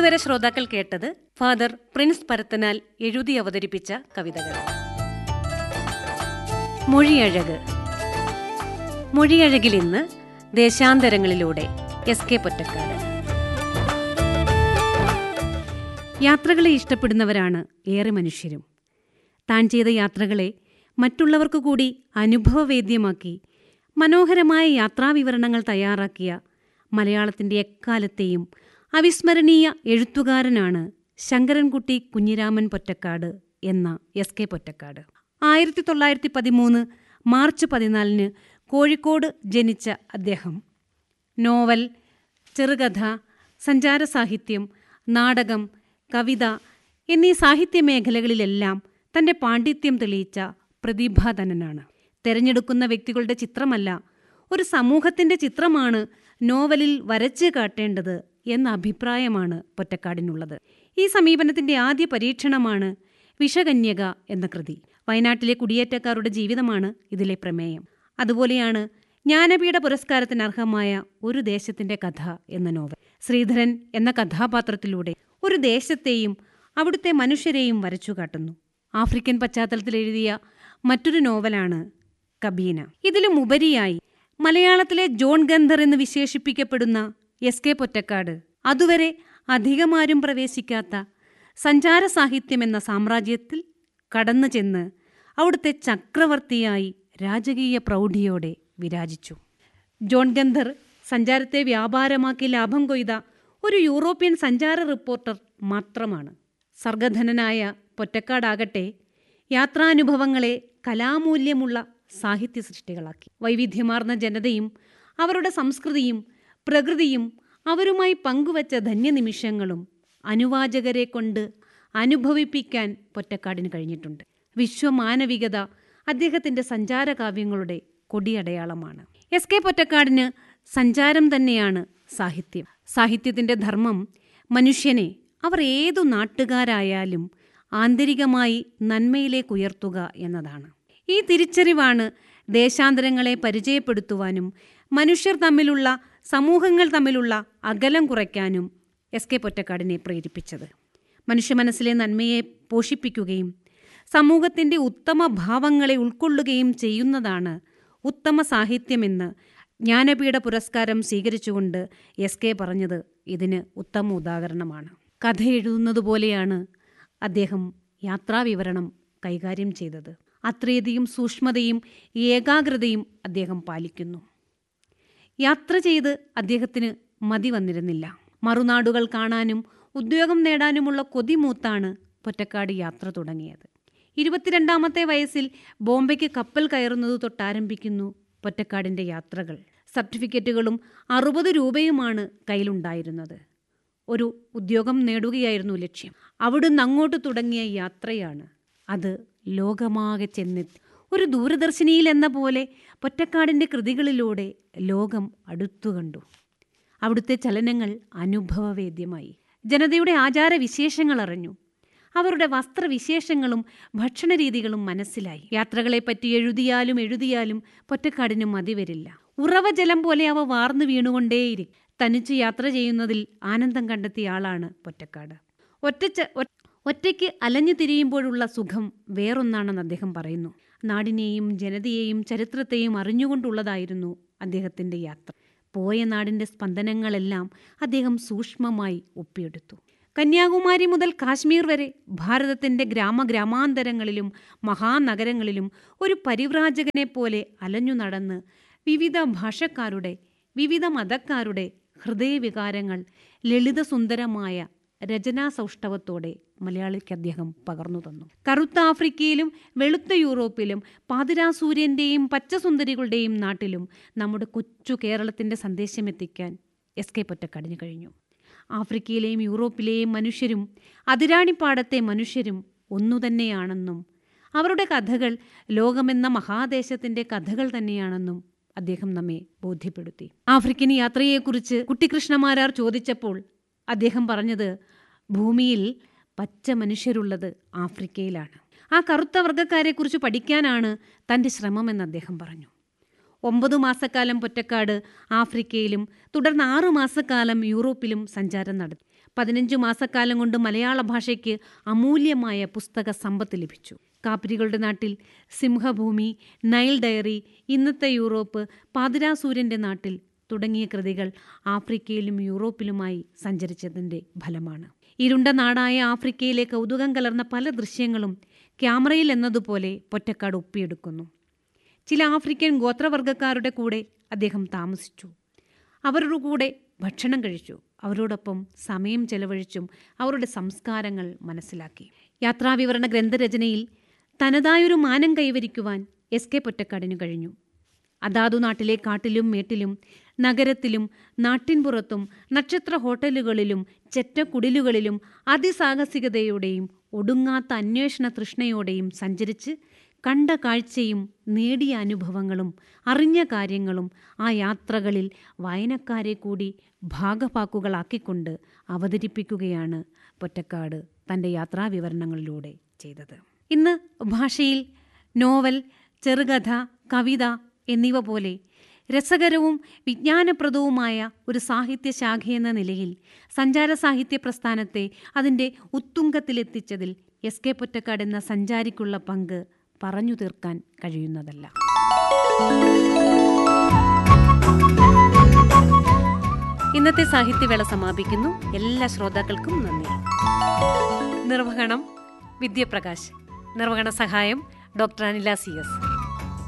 ഇതുവരെ ശ്രോതാക്കൾ കേട്ടത് ഫാദർ പ്രിൻസ് പരത്തനാൽ എഴുതി അവതരിപ്പിച്ച കവിതകൾ മൊഴിയഴക് മൊഴിയഴകിൽ ഇന്ന് ദേശാന്തരങ്ങളിലൂടെ എസ് കെ പൊറ്റക്കാട് യാത്രകളെ ഇഷ്ടപ്പെടുന്നവരാണ് ഏറെ മനുഷ്യരും താൻ ചെയ്ത യാത്രകളെ മറ്റുള്ളവർക്കു കൂടി അനുഭവവേദ്യമാക്കി മനോഹരമായ യാത്രാവിവരണങ്ങൾ തയ്യാറാക്കിയ മലയാളത്തിൻ്റെ എക്കാലത്തെയും അവിസ്മരണീയ എഴുത്തുകാരനാണ് ശങ്കരൻകുട്ടി കുഞ്ഞിരാമൻ പൊറ്റക്കാട് എന്ന എസ് കെ പൊറ്റക്കാട് ആയിരത്തി തൊള്ളായിരത്തി പതിമൂന്ന് മാർച്ച് പതിനാലിന് കോഴിക്കോട് ജനിച്ച അദ്ദേഹം നോവൽ ചെറുകഥ സഞ്ചാര സാഹിത്യം നാടകം കവിത എന്നീ സാഹിത്യ മേഖലകളിലെല്ലാം തന്റെ പാണ്ഡിത്യം തെളിയിച്ച പ്രതിഭാധനനാണ് തെരഞ്ഞെടുക്കുന്ന വ്യക്തികളുടെ ചിത്രമല്ല ഒരു സമൂഹത്തിന്റെ ചിത്രമാണ് നോവലിൽ വരച്ച് കാട്ടേണ്ടത് എന്ന അഭിപ്രായമാണ് പൊറ്റക്കാടിനുള്ളത് ഈ സമീപനത്തിന്റെ ആദ്യ പരീക്ഷണമാണ് വിഷകന്യക എന്ന കൃതി വയനാട്ടിലെ കുടിയേറ്റക്കാരുടെ ജീവിതമാണ് ഇതിലെ പ്രമേയം അതുപോലെയാണ് ജ്ഞാനപീഠ പുരസ്കാരത്തിന് അർഹമായ ഒരു ദേശത്തിന്റെ കഥ എന്ന നോവൽ ശ്രീധരൻ എന്ന കഥാപാത്രത്തിലൂടെ ഒരു ദേശത്തെയും അവിടുത്തെ മനുഷ്യരെയും വരച്ചു കാട്ടുന്നു ആഫ്രിക്കൻ പശ്ചാത്തലത്തിൽ എഴുതിയ മറ്റൊരു നോവലാണ് കബീന ഇതിലും ഉപരിയായി മലയാളത്തിലെ ജോൺ ഗന്ധർ എന്ന് വിശേഷിപ്പിക്കപ്പെടുന്ന എസ് കെ പൊറ്റക്കാട് അതുവരെ അധികമാരും പ്രവേശിക്കാത്ത സഞ്ചാര സാഹിത്യം എന്ന സാമ്രാജ്യത്തിൽ കടന്നു ചെന്ന് അവിടുത്തെ ചക്രവർത്തിയായി രാജകീയ പ്രൗഢിയോടെ വിരാജിച്ചു ജോൺ ഗന്ധർ സഞ്ചാരത്തെ വ്യാപാരമാക്കി ലാഭം കൊയ്ത ഒരു യൂറോപ്യൻ സഞ്ചാര റിപ്പോർട്ടർ മാത്രമാണ് സർഗധനനായ പൊറ്റക്കാടാകട്ടെ യാത്രാനുഭവങ്ങളെ കലാമൂല്യമുള്ള സാഹിത്യ സൃഷ്ടികളാക്കി വൈവിധ്യമാർന്ന ജനതയും അവരുടെ സംസ്കൃതിയും പ്രകൃതിയും അവരുമായി പങ്കുവച്ച ധന്യനിമിഷങ്ങളും അനുവാചകരെ കൊണ്ട് അനുഭവിപ്പിക്കാൻ പൊറ്റക്കാടിന് കഴിഞ്ഞിട്ടുണ്ട് വിശ്വമാനവികത അദ്ദേഹത്തിൻ്റെ സഞ്ചാരകാവ്യങ്ങളുടെ കൊടിയടയാളമാണ് എസ് കെ പൊറ്റക്കാടിന് സഞ്ചാരം തന്നെയാണ് സാഹിത്യം സാഹിത്യത്തിൻ്റെ ധർമ്മം മനുഷ്യനെ അവർ ഏതു നാട്ടുകാരായാലും ആന്തരികമായി നന്മയിലേക്ക് ഉയർത്തുക എന്നതാണ് ഈ തിരിച്ചറിവാണ് ദേശാന്തരങ്ങളെ പരിചയപ്പെടുത്തുവാനും മനുഷ്യർ തമ്മിലുള്ള സമൂഹങ്ങൾ തമ്മിലുള്ള അകലം കുറയ്ക്കാനും എസ് കെ പൊറ്റക്കാടിനെ പ്രേരിപ്പിച്ചത് മനുഷ്യ മനസ്സിലെ നന്മയെ പോഷിപ്പിക്കുകയും സമൂഹത്തിൻ്റെ ഉത്തമ ഭാവങ്ങളെ ഉൾക്കൊള്ളുകയും ചെയ്യുന്നതാണ് ഉത്തമ സാഹിത്യമെന്ന് ജ്ഞാനപീഠ പുരസ്കാരം സ്വീകരിച്ചുകൊണ്ട് എസ് കെ പറഞ്ഞത് ഇതിന് ഉത്തമ ഉദാഹരണമാണ് കഥ എഴുതുന്നതുപോലെയാണ് അദ്ദേഹം യാത്രാവിവരണം കൈകാര്യം ചെയ്തത് അത്രയധികം സൂക്ഷ്മതയും ഏകാഗ്രതയും അദ്ദേഹം പാലിക്കുന്നു യാത്ര ചെയ്ത് അദ്ദേഹത്തിന് മതി വന്നിരുന്നില്ല മറുനാടുകൾ കാണാനും ഉദ്യോഗം നേടാനുമുള്ള കൊതിമൂത്താണ് പൊറ്റക്കാട് യാത്ര തുടങ്ങിയത് ഇരുപത്തിരണ്ടാമത്തെ വയസ്സിൽ ബോംബെക്ക് കപ്പൽ കയറുന്നത് തൊട്ടാരംഭിക്കുന്നു പൊറ്റക്കാടിൻ്റെ യാത്രകൾ സർട്ടിഫിക്കറ്റുകളും അറുപത് രൂപയുമാണ് കയ്യിലുണ്ടായിരുന്നത് ഒരു ഉദ്യോഗം നേടുകയായിരുന്നു ലക്ഷ്യം അവിടുന്ന് അങ്ങോട്ട് തുടങ്ങിയ യാത്രയാണ് അത് ലോകമാകെ ചെന്നെത്തി ഒരു ദൂരദർശിനിയിൽ എന്ന പോലെ പൊറ്റക്കാടിൻ്റെ കൃതികളിലൂടെ ലോകം അടുത്തു കണ്ടു അവിടുത്തെ ചലനങ്ങൾ അനുഭവവേദ്യമായി ജനതയുടെ ആചാരവിശേഷങ്ങൾ അറിഞ്ഞു അവരുടെ വസ്ത്രവിശേഷങ്ങളും ഭക്ഷണരീതികളും മനസ്സിലായി യാത്രകളെപ്പറ്റി എഴുതിയാലും എഴുതിയാലും പൊറ്റക്കാടിന് മതി വരില്ല ഉറവജലം പോലെ അവ വാർന്നു വീണുകൊണ്ടേയിരിക്കും തനിച്ച് യാത്ര ചെയ്യുന്നതിൽ ആനന്ദം കണ്ടെത്തിയ ആളാണ് പൊറ്റക്കാട് ഒറ്റച്ച് ഒറ്റയ്ക്ക് അലഞ്ഞു തിരിയുമ്പോഴുള്ള സുഖം വേറൊന്നാണെന്ന് അദ്ദേഹം പറയുന്നു നാടിനെയും ജനതയെയും ചരിത്രത്തെയും അറിഞ്ഞുകൊണ്ടുള്ളതായിരുന്നു അദ്ദേഹത്തിൻ്റെ യാത്ര പോയ നാടിൻ്റെ സ്പന്ദനങ്ങളെല്ലാം അദ്ദേഹം സൂക്ഷ്മമായി ഒപ്പിയെടുത്തു കന്യാകുമാരി മുതൽ കാശ്മീർ വരെ ഭാരതത്തിൻ്റെ ഗ്രാമഗ്രാമാന്തരങ്ങളിലും മഹാനഗരങ്ങളിലും ഒരു പരിവ്രാജകനെ പോലെ അലഞ്ഞു നടന്ന് വിവിധ ഭാഷക്കാരുടെ വിവിധ മതക്കാരുടെ ഹൃദയവികാരങ്ങൾ ലളിതസുന്ദരമായ രചനാസൗഷ്ഠവത്തോടെ മലയാളിക്ക് അദ്ദേഹം പകർന്നു തന്നു കറുത്ത ആഫ്രിക്കയിലും വെളുത്ത യൂറോപ്പിലും പാതിരാസൂര്യൻ്റെയും പച്ചസുന്ദരികളുടെയും നാട്ടിലും നമ്മുടെ കൊച്ചു കേരളത്തിൻ്റെ സന്ദേശമെത്തിക്കാൻ എസ് കെ പൊറ്റക്കടിഞ്ഞു കഴിഞ്ഞു ആഫ്രിക്കയിലെയും യൂറോപ്പിലെയും മനുഷ്യരും അതിരാണിപ്പാടത്തെ മനുഷ്യരും ഒന്നുതന്നെയാണെന്നും അവരുടെ കഥകൾ ലോകമെന്ന മഹാദേശത്തിൻ്റെ കഥകൾ തന്നെയാണെന്നും അദ്ദേഹം നമ്മെ ബോധ്യപ്പെടുത്തി ആഫ്രിക്കൻ യാത്രയെക്കുറിച്ച് കുട്ടിക്കൃഷ്ണമാരാർ ചോദിച്ചപ്പോൾ അദ്ദേഹം പറഞ്ഞത് ഭൂമിയിൽ പച്ച മനുഷ്യരുള്ളത് ആഫ്രിക്കയിലാണ് ആ കറുത്ത വർഗ്ഗക്കാരെക്കുറിച്ച് പഠിക്കാനാണ് തൻ്റെ ശ്രമമെന്ന് അദ്ദേഹം പറഞ്ഞു ഒമ്പത് മാസക്കാലം പൊറ്റക്കാട് ആഫ്രിക്കയിലും തുടർന്ന് ആറു മാസക്കാലം യൂറോപ്പിലും സഞ്ചാരം നടത്തി പതിനഞ്ചു മാസക്കാലം കൊണ്ട് മലയാള ഭാഷയ്ക്ക് അമൂല്യമായ പുസ്തക സമ്പത്ത് ലഭിച്ചു കാപ്പിരികളുടെ നാട്ടിൽ സിംഹഭൂമി നൈൽ ഡയറി ഇന്നത്തെ യൂറോപ്പ് പാതിരാസൂര്യൻ്റെ നാട്ടിൽ തുടങ്ങിയ കൃതികൾ ആഫ്രിക്കയിലും യൂറോപ്പിലുമായി സഞ്ചരിച്ചതിൻ്റെ ഫലമാണ് ഇരുണ്ട നാടായ ആഫ്രിക്കയിലെ കൗതുകം കലർന്ന പല ദൃശ്യങ്ങളും ക്യാമറയിൽ എന്നതുപോലെ പൊറ്റക്കാട് ഒപ്പിയെടുക്കുന്നു ചില ആഫ്രിക്കൻ ഗോത്രവർഗക്കാരുടെ കൂടെ അദ്ദേഹം താമസിച്ചു അവരുടെ കൂടെ ഭക്ഷണം കഴിച്ചു അവരോടൊപ്പം സമയം ചെലവഴിച്ചും അവരുടെ സംസ്കാരങ്ങൾ മനസ്സിലാക്കി യാത്രാവിവരണ ഗ്രന്ഥരചനയിൽ തനതായൊരു മാനം കൈവരിക്കുവാൻ എസ് കെ പൊറ്റക്കാടിനു കഴിഞ്ഞു അതാതു നാട്ടിലെ കാട്ടിലും മേട്ടിലും നഗരത്തിലും നാട്ടിൻപുറത്തും നക്ഷത്ര ഹോട്ടലുകളിലും ചെറ്റക്കുടിലുകളിലും അതിസാഹസികതയോടെയും ഒടുങ്ങാത്ത അന്വേഷണ തൃഷ്ണയോടെയും സഞ്ചരിച്ച് കണ്ട കാഴ്ചയും നേടിയ അനുഭവങ്ങളും അറിഞ്ഞ കാര്യങ്ങളും ആ യാത്രകളിൽ വായനക്കാരെ കൂടി ഭാഗപാക്കുകളാക്കിക്കൊണ്ട് അവതരിപ്പിക്കുകയാണ് പൊറ്റക്കാട് തൻ്റെ യാത്രാവിവരണങ്ങളിലൂടെ ചെയ്തത് ഇന്ന് ഭാഷയിൽ നോവൽ ചെറുകഥ കവിത എന്നിവ പോലെ രസകരവും വിജ്ഞാനപ്രദവുമായ ഒരു സാഹിത്യശാഖയെന്ന നിലയിൽ സഞ്ചാര സാഹിത്യ പ്രസ്ഥാനത്തെ അതിൻ്റെ ഉത്തുംഗത്തിലെത്തിച്ചതിൽ എസ് കെ പൊറ്റക്കാട് എന്ന സഞ്ചാരിക്കുള്ള പങ്ക് പറഞ്ഞു തീർക്കാൻ കഴിയുന്നതല്ല ഇന്നത്തെ സാഹിത്യവേള സമാപിക്കുന്നു എല്ലാ ശ്രോതാക്കൾക്കും നന്ദി നിർവഹണം വിദ്യപ്രകാശ് നിർവഹണ സഹായം ഡോക്ടർ അനില സി എസ്